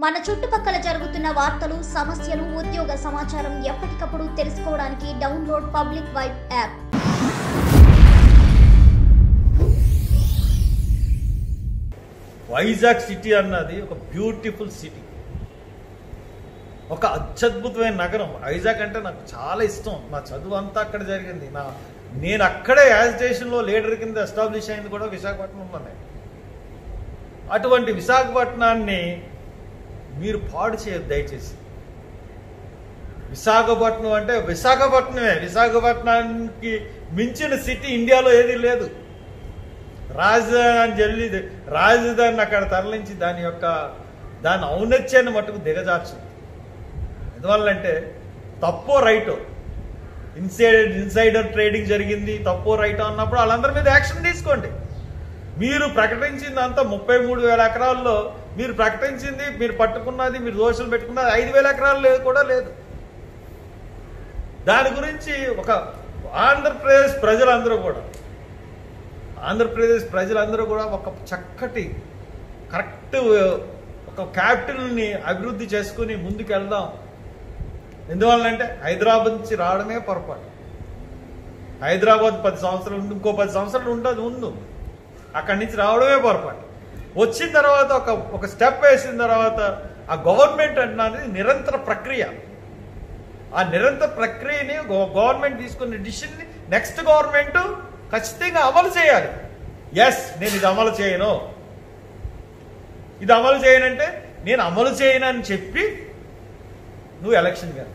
మన చుట్టుపక్కల జరుగుతున్న వార్తలు సమస్యలు ఉద్యోగ సమాచారం ఎప్పటికప్పుడు తెలుసుకోవడానికి download public vibe app Vizag city అన్నది ఒక బ్యూటిఫుల్ సిటీ ఒక అత్యద్భుతమైన నగరం వైజాగ్ అంటే నాకు చాలా ఇష్టం నా చదువు అంతా అక్కడ జరిగింది నా నేను అక్కడే యాజిటేషన్లో లీడర్ కింద ఎస్టాబ్లిష్ అయింది కూడా విశాఖపట్నంలోనే అటువంటి విశాఖపట్నాన్ని మీరు పాడు చేయొద్దు దయచేసి విశాఖపట్నం అంటే విశాఖపట్నమే విశాఖపట్నానికి మించిన సిటీ ఇండియాలో ఏది లేదు రాజధాని జల్లి రాజధానిని అక్కడ తరలించి దాని యొక్క దాని ఔన్నత్యాన్ని మటుకు దిగజార్చింది ఎందువల్లంటే తప్పో రైటో ఇన్సైడ్ ఇన్సైడర్ ట్రేడింగ్ జరిగింది తప్పో రైటో అన్నప్పుడు వాళ్ళందరి మీద యాక్షన్ తీసుకోండి మీరు ప్రకటించింది అంతా ముప్పై మూడు వేల ఎకరాల్లో మీరు ప్రకటించింది మీరు పట్టుకున్నది మీరు దోషులు పెట్టుకున్నది ఐదు వేల ఎకరాలు లేదు కూడా లేదు దాని గురించి ఒక ఆంధ్రప్రదేశ్ ప్రజలందరూ కూడా ఆంధ్రప్రదేశ్ ప్రజలందరూ కూడా ఒక చక్కటి కరెక్ట్ ఒక క్యాపిటల్ని అభివృద్ధి చేసుకుని ముందుకు వెళ్దాం ఎందువల్లంటే హైదరాబాద్ నుంచి రావడమే పొరపాటు హైదరాబాద్ పది సంవత్సరాలు ఉండి ఇంకో పది సంవత్సరాలు ఉంటుంది ముందు అక్కడి నుంచి రావడమే పొరపాటు వచ్చిన తర్వాత ఒక ఒక స్టెప్ వేసిన తర్వాత ఆ గవర్నమెంట్ అన్నది నిరంతర ప్రక్రియ ఆ నిరంతర ప్రక్రియని గవ- గవర్నమెంట్ తీసుకున్న డిసిషన్ని నెక్స్ట్ గవర్నమెంట్ ఖచ్చితంగా అమలు చేయాలి ఎస్ నేను ఇది అమలు చేయను ఇది అమలు చేయనంటే నేను అమలు చేయను అని చెప్పి నువ్వు ఎలక్షన్కి వెళ్తావు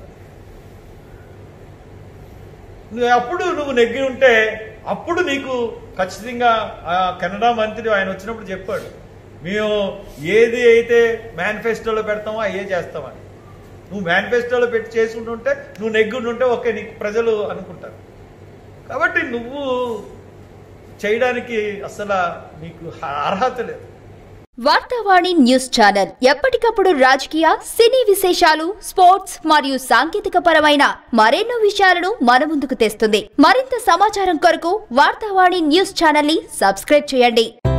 నువ్వు అప్పుడు నువ్వు నెగ్గి ఉంటే అప్పుడు నీకు ఖచ్చితంగా ఆ కెనడా మంత్రి ఆయన వచ్చినప్పుడు చెప్పాడు మేము ఏది అయితే మేనిఫెస్టోలో పెడతామో అయ్యే చేస్తామని నువ్వు మేనిఫెస్టోలో పెట్టి చేసుకుంటుంటే నువ్వు నెగ్గుంటుంటే ఓకే నీకు ప్రజలు అనుకుంటారు కాబట్టి నువ్వు చేయడానికి అసలు నీకు అర్హత లేదు వార్తావాణి న్యూస్ ఛానల్ ఎప్పటికప్పుడు రాజకీయ సినీ విశేషాలు స్పోర్ట్స్ మరియు సాంకేతిక పరమైన మరెన్నో విషయాలను మన ముందుకు తెస్తుంది మరింత సమాచారం కొరకు వార్తావాణి న్యూస్ ఛానల్ ని సబ్స్క్రైబ్ చేయండి